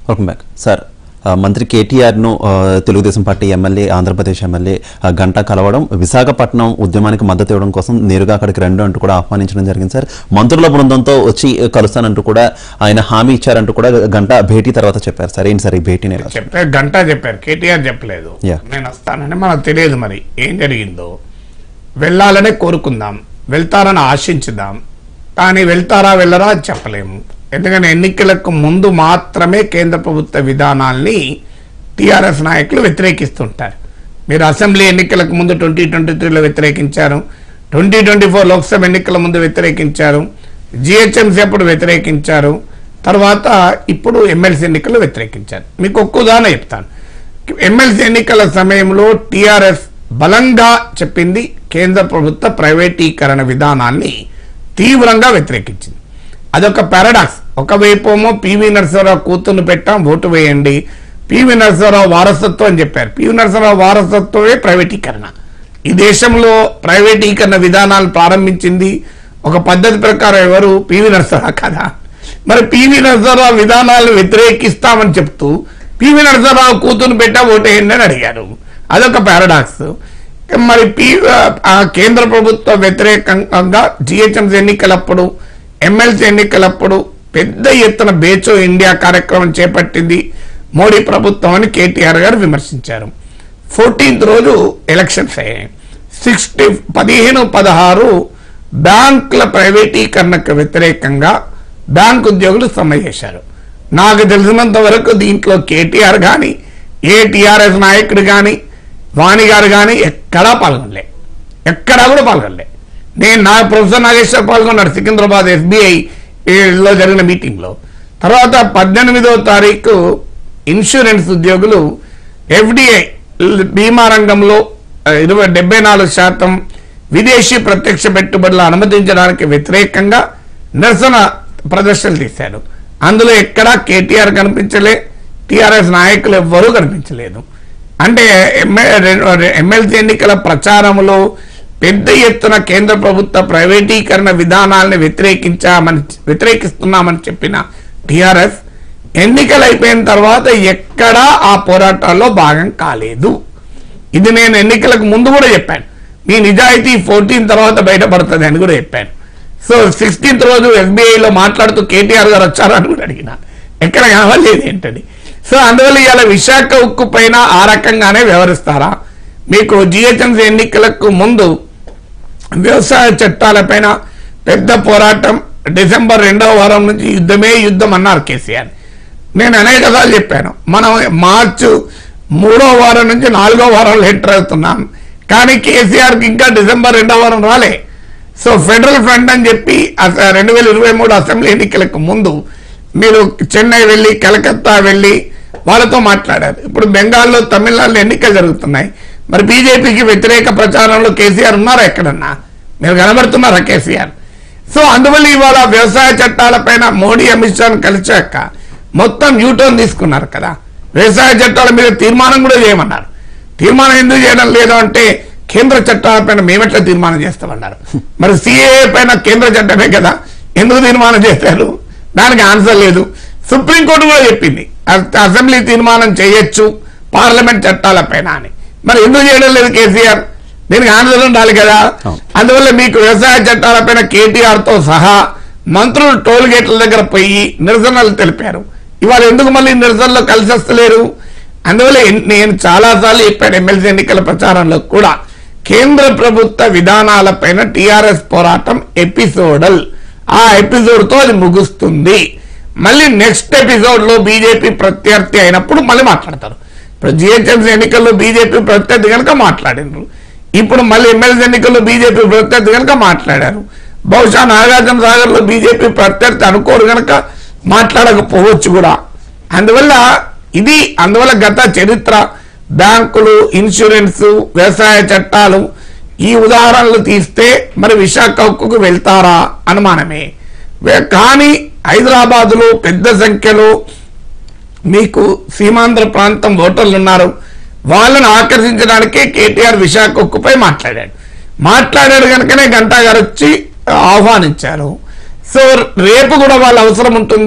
Welcome back sir ఆ, మంత్రి కేటీఆర్ను ఆ, Telugu Desam party MLA Andhra Pradesh MLA ఆ, గంటా కలవడం విశాఖపట్నం ఉద్యమానికి మద్దతు ఇవ్వడం కోసం నేరుగా అక్కడికి రండి అంటూ కూడా ఆహ్వానించడం జరిగింది సార్ మంత్రుల బృందంతో వచ్చి ఆ, కలుస్తానంటూ కూడా ఆయన హామీ ఇచ్చారంటూ కూడా గంట భేటీ తర్వాత చెప్పారు సార్ ఏంటి సార్ ఈ భేటీని ఎలా చెప్పారు గంట చెప్పారు కేటీఆర్ చెప్పలేదు Yeah. నేను వస్తానని మనకు తెలియదు మరి ఏం జరిగిందో వెళ్ళాలనే కోరుకుందాం వెళ్తారని ఆశించుదాం కానీ వెళ్తారా వెళ్ళరా అని చెప్పలేము ఎందుకంటే ఎన్నికలకు ముందు మాత్రమే కేంద్ర ప్రభుత్వ విధానాల్ని టిఆర్ఎస్ నాయకులు వ్యతిరేకిస్తుంటారు మీరు అసెంబ్లీ ఎన్నికలకు ముందు ట్వంటీ ట్వంటీ త్రీలో వ్యతిరేకించారు ట్వంటీ ట్వంటీ ఫోర్ లోక్సభ ఎన్నికల ముందు వ్యతిరేకించారు జిహెచ్ఎంసీ అప్పుడు వ్యతిరేకించారు తర్వాత ఇప్పుడు ఎమ్మెల్సీ ఎన్నికల్లో వ్యతిరేకించారు మీకు ఒక్క ఉదాహరణ చెప్తాను ఎమ్మెల్సీ ఎన్నికల సమయంలో టిఆర్ఎస్ బలంగా చెప్పింది కేంద్ర ప్రభుత్వ ప్రైవేటీకరణ విధానాన్ని తీవ్రంగా వ్యతిరేకించింది అదొక పారాడాక్స్ ఒకవైపేమో పివి నరసింహరావు కూతుర్ని పెట్టాం ఓటు వేయండి పివి నరసింహరావు వారసత్వం అని చెప్పారు పివి నరసింహరావు వారసత్వమే ప్రైవేటీకరణ ఈ దేశంలో ప్రైవేటీకరణ విధానాలు ప్రారంభించింది ఒక పద్ధతి ప్రకారం ఎవరు పివి నరసింహరావు కదా మరి పివి నరసింహరావు విధానాలు వ్యతిరేకిస్తామని చెప్తూ పివి నరసింహరావు కూతురు పెట్టా ఓటేయండి అని అడిగారు అదొక పారాడాక్స్ మరి పి ఆ కేంద్ర ప్రభుత్వ వ్యతిరేకంగా జిహెచ్ఎంసీ ఎన్నికలప్పుడు ఎమ్మెల్సీ ఎన్నికలప్పుడు పెద్ద ఎత్తున బేచో ఇండియా కార్యక్రమం చేపట్టింది మోడీ ప్రభుత్వం అని కేటీఆర్ గారు విమర్శించారు ఫోర్టీన్త్ రోజు ఎలక్షన్స్ అయ్యాయి సిక్స్టీ పదిహేను పదహారు బ్యాంకుల ప్రైవేటీకరణకు వ్యతిరేకంగా బ్యాంక్ ఉద్యోగులు సమ్మె చేశారు నాకు తెలిసినంత వరకు దీంట్లో కేటీఆర్ కానీ ఏ టీఆర్ఎస్ నాయకుడు కానీ వాణి గారు కానీ ఎక్కడా పాల్గొనలే ఎక్కడా కూడా పాల్గొనలే నేను నా ప్రొఫెసర్ నాగేశ్వర్ పాల్గొన్నాడు సికింద్రాబాద్ ఎస్బీఐ లో జరిగిన మీటింగ్లో తర్వాత పద్దెనిమిదో తారీఖు ఇన్సూరెన్స్ ఉద్యోగులు ఎఫ్డిఐ బీమా రంగంలో ఆ, ఇరవై డెబ్బై నాలుగు శాతం విదేశీ ప్రత్యక్ష పెట్టుబడులు అనుమతించడానికి వ్యతిరేకంగా నిరసన ప్రదర్శనలు తీశారు అందులో ఎక్కడా కేటీఆర్ కనిపించలే టిఆర్ఎస్ నాయకులు ఎవ్వరూ కనిపించలేదు అంటే ఎమ్మెల్సీ ఎన్నికల ప్రచారంలో పెద్ద ఎత్తున కేంద్ర ప్రభుత్వ ప్రైవేటీకరణ విధానాలను వ్యతిరేకించామని వ్యతిరేకిస్తున్నామని చెప్పిన టిఆర్ఎస్ ఎన్నికలు అయిపోయిన తర్వాత ఎక్కడా ఆ పోరాటాల్లో భాగం కాలేదు ఇది నేను ఎన్నికలకు ముందు కూడా చెప్పాను మీ నిజాయితీ ఫోర్టీన్ తర్వాత బయటపడుతుంది అని కూడా చెప్పాను సో సిక్స్టీన్త్ రోజు ఎస్బీఐలో మాట్లాడుతూ కేటీఆర్ గారు వచ్చారని కూడా అడిగిన ఎక్కడ కనవలేదు ఏంటని సో అందువల్ల ఇవాళ విశాఖ ఉక్కు పైన ఆ రకంగానే వ్యవహరిస్తారా మీకు జిహెచ్ఎంసీ ఎన్నికలకు ముందు వ్యవసాయ చట్టాలపైన పెద్ద పోరాటం డిసెంబర్ రెండవ వారం నుంచి యుద్ధమే యుద్ధం అన్నారు కేసీఆర్ నేను అనేక సార్లు చెప్పాను మనం మార్చు మూడో వారం నుంచి నాలుగో వారంలో ఎంటర్ అవుతున్నాం కానీ కేసీఆర్కి ఇంకా డిసెంబర్ రెండో వారం రాలే సో ఫెడరల్ ఫ్రంట్ అని చెప్పి అస- రెండు వేల ఇరవై మూడు అసెంబ్లీ ఎన్నికలకు ముందు మీరు చెన్నై వెళ్ళి కలకత్తా వెళ్ళి వాళ్ళతో మాట్లాడారు ఇప్పుడు బెంగాల్లో తమిళనాడులో ఎన్నికలు జరుగుతున్నాయి మరి బీజేపీకి వ్యతిరేక ప్రచారంలో కేసీఆర్ ఉన్నారా ఎక్కడన్నా మీరు కనబడుతున్నారా కేసీఆర్ సో అందువల్ల ఇవాళ వ్యవసాయ చట్టాలపైన మోడీ అమిత్ షాను కలిశాక మొత్తం యూటర్న్ తీసుకున్నారు కదా వ్యవసాయ చట్టాల మీద తీర్మానం కూడా చేయమన్నారు తీర్మానం ఎందుకు చేయడం లేదు అంటే కేంద్ర చట్టాలపైన మేమెట్లా తీర్మానం చేస్తామన్నారు మరి సిఏఏ పైన కేంద్ర చట్టమే కదా ఎందుకు తీర్మానం చేశారు దానికి ఆన్సర్ లేదు సుప్రీంకోర్టు కూడా చెప్పింది అస- అసెంబ్లీ తీర్మానం చేయొచ్చు పార్లమెంట్ చట్టాలపైన అని మరి ఎందుకు చేయడం లేదు కేసీఆర్ దీనికి ఆన్సర్ ఉండాలి కదా అవును. అందువల్ల మీకు వ్యవసాయ చట్టాలపైన కేటీఆర్ తో సహా మంత్రులు టోల్ గేట్ల దగ్గర పోయి నిరసనలు తెలిపారు ఇవాళ ఎందుకు మళ్ళీ నిరసనలో కలిసి వస్తలేరు అందువల్ల ఎన్- నేను చాలాసార్లు చెప్పాను ఎమ్మెల్సీ ఎన్నికల ప్రచారంలో కూడా కేంద్ర ప్రభుత్వ విధానాలపైన టిఆర్ఎస్ పోరాటం ఎపిసోడల్ ఆ ఎపిసోడ్ తో అది ముగుస్తుంది మళ్ళీ నెక్స్ట్ ఎపిసోడ్ లో బీజేపీ ప్రత్యర్థి అయినప్పుడు మళ్ళీ మాట్లాడతారు ఇప్పుడు జిహెచ్ఎంసీ ఎన్నికల్లో బీజేపీ ప్రత్యర్థి కనుక మాట్లాడినారు ఇప్పుడు మళ్ళీ ఎమ్మెల్సీ ఎన్నికల్లో బీజేపీ ప్రత్యర్థి కనుక మాట్లాడారు బహుశా నాగార్జున సాగర్ లో బీజేపీ ప్రత్యర్థి అనుకోరు కనుక మాట్లాడకపోవచ్చు కూడా అందువల్ల ఇది అందువల్ల గత చరిత్ర బ్యాంకులు ఇన్సూరెన్స్ వ్యవసాయ చట్టాలు ఈ ఉదాహరణలు తీస్తే మరి విశాఖ హక్కుకు వెళ్తారా అనుమానమే వే- కానీ హైదరాబాదులో పెద్ద సంఖ్యలో మీకు సీమాంధ్ర ప్రాంతం ఓటర్లు ఉన్నారు వాళ్ళని ఆకర్షించడానికే కేటీఆర్ విశాఖ ఉక్కుపై మాట్లాడాడు మాట్లాడాడు కనుకనే గంటా గారు వచ్చి ఆహ్వానించారు సో రేపు కూడా వాళ్ళ అవసరం ఉంటుంది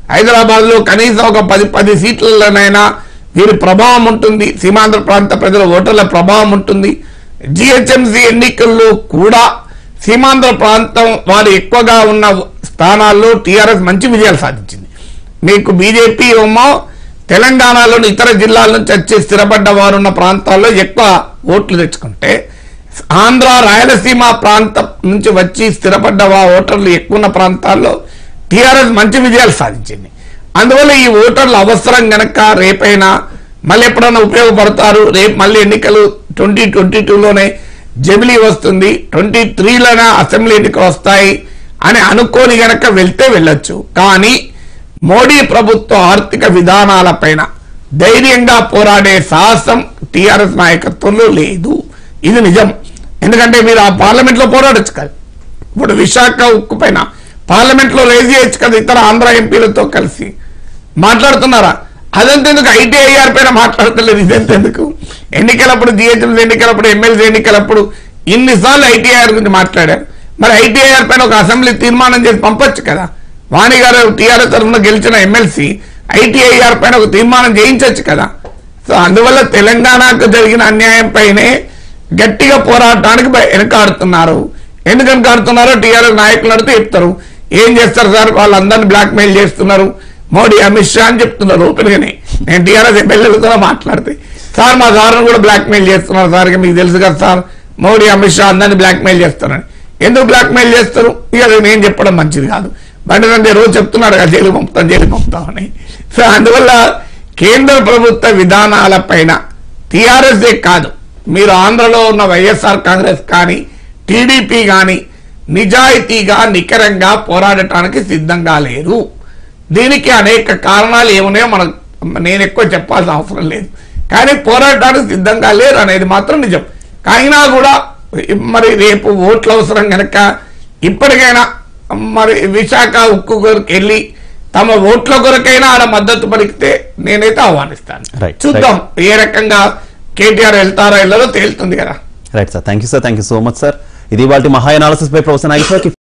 హైదరాబాద్ లో కనీసం ఒక పది పది సీట్లలోనైనా వీరి ప్రభావం ఉంటుంది సీమాంధ్ర ప్రాంత ప్రజల ఓటర్ల ప్రభావం ఉంటుంది జిహెచ్ఎంసీ ఎన్నికల్లో కూడా సీమాంధ్ర ప్రాంతం వారు ఎక్కువగా ఉన్న స్థానాల్లో టీఆర్ఎస్ మంచి విజయాలు సాధించింది మీకు బీజేపీ ఏమో తెలంగాణలోని ఇతర జిల్లాల నుంచి వచ్చి స్థిరపడ్డ వారు ఉన్న ప్రాంతాల్లో ఎక్కువ ఓట్లు తెచ్చుకుంటే ఆంధ్ర రాయలసీమ ప్రాంతం నుంచి వచ్చి స్థిరపడ్డ వా ఓటర్లు ఎక్కువ ఉన్న ప్రాంతాల్లో టీఆర్ఎస్ మంచి విజయాలు సాధించింది అందువల్ల ఈ ఓటర్లు అవసరం గనక రేపైనా మళ్ళీ ఎప్పుడైనా ఉపయోగపడతారు రేపు మళ్ళీ ఎన్నికలు ట్వంటీ ట్వంటీ టూలోనే జమిలీ వస్తుంది ట్వంటీ త్రీలోనే అసెంబ్లీ ఎన్నికలు వస్తాయి అని అనుకోని గనక వెళ్తే వెళ్ళొచ్చు కానీ మోడీ ప్రభుత్వ ఆర్థిక విధానాలపైన ధైర్యంగా పోరాడే సాహసం టీఆర్ఎస్ నాయకత్వంలో లేదు ఇది నిజం ఎందుకంటే మీరు ఆ పార్లమెంట్ లో పోరాడొచ్చు కదా ఇప్పుడు విశాఖ ఉక్కు పైన పార్లమెంట్ లో రేజ్ చేయొచ్చు కదా ఇతర ఆంధ్ర ఎంపీలతో కలిసి మాట్లాడుతున్నారా అదంతెందుకు ఐటీఐఆర్ పైన మాట్లాడతలేదు ఇదెంతెందుకు ఎన్నికలప్పుడు జిహెచ్ఎంసీ ఎన్నికలప్పుడు ఎమ్మెల్సీ ఎన్నికలప్పుడు ఇన్నిసార్లు ఐటీఐఆర్ గురించి మాట్లాడారు మరి ఐటీఐఆర్ పైన ఒక అసెంబ్లీ తీర్మానం చేసి పంపొచ్చు కదా వాణి గారు టీఆర్ఎస్ తరఫున గెలిచిన ఎమ్మెల్సీ ఐటీఐఆర్ పైన ఒక తీర్మానం చేయించవచ్చు కదా సో అందువల్ల తెలంగాణకు జరిగిన అన్యాయం పైనే గట్టిగా పోరాటానికి బయ- వెనకాడుతున్నారు ఎందుకు వెనకాడుతున్నారో టీఆర్ఎస్ నాయకులు అడిగితే చెప్తారు ఏం చేస్తారు సార్ వాళ్ళందరినీ బ్లాక్ మెయిల్ చేస్తున్నారు మోడీ అమిత్ షా అని చెప్తున్నారు ఓపెన్ గానే నేను టీఆర్ఎస్ ఎమ్మెల్యేలతో మాట్లాడితే సార్ మా సార్ను కూడా బ్లాక్ మెయిల్ చేస్తున్నారు సార్ ఇక మీకు తెలుసు కదా సార్ మోడీ అమిత్ షా అందరినీ బ్లాక్ మెయిల్ చేస్తున్నారని ఎందుకు బ్లాక్ మెయిల్ చేస్తారు ఇక అది నేను చెప్పడం మంచిది కాదు బండి సంజయ్ రోజు చెప్తున్నాడు కదా జైలు పంపుతాం జైలు పంపుతామని సో అందువల్ల కేంద్ర ప్రభుత్వ విధానాలపైన టీఆర్ఎస్ఏ కాదు మీరు ఆంధ్రలో ఉన్న వైఎస్ఆర్ కాంగ్రెస్ కానీ టీడీపీ కానీ నిజాయితీగా నికరంగా పోరాడటానికి సిద్ధంగా లేరు దీనికి అనేక కారణాలు ఏమున్నాయో మనకు నేను ఎక్కువ చెప్పాల్సిన అవసరం లేదు కానీ పోరాడటానికి సిద్ధంగా లేరు అనేది మాత్రం నిజం అయినా కూడా మరి రేపు ఓట్ల అవసరం కనుక ఇప్పటికైనా మరి విశాఖ ఉక్కు కొరకు వెళ్ళి తమ ఓట్ల కొరకైనా ఆడ మద్దతు పలికితే నేనైతే ఆహ్వానిస్తాను Right, చూద్దాం ఏ రకంగా కేటీఆర్ వెళ్తారో వెళ్ళరో తేలుతుంది కదా right sir thank you sir thank you so much sir ఇది వాటి మహా అనాలిసిస్ పై ప్రొఫెసర్ నాగేశ్వర్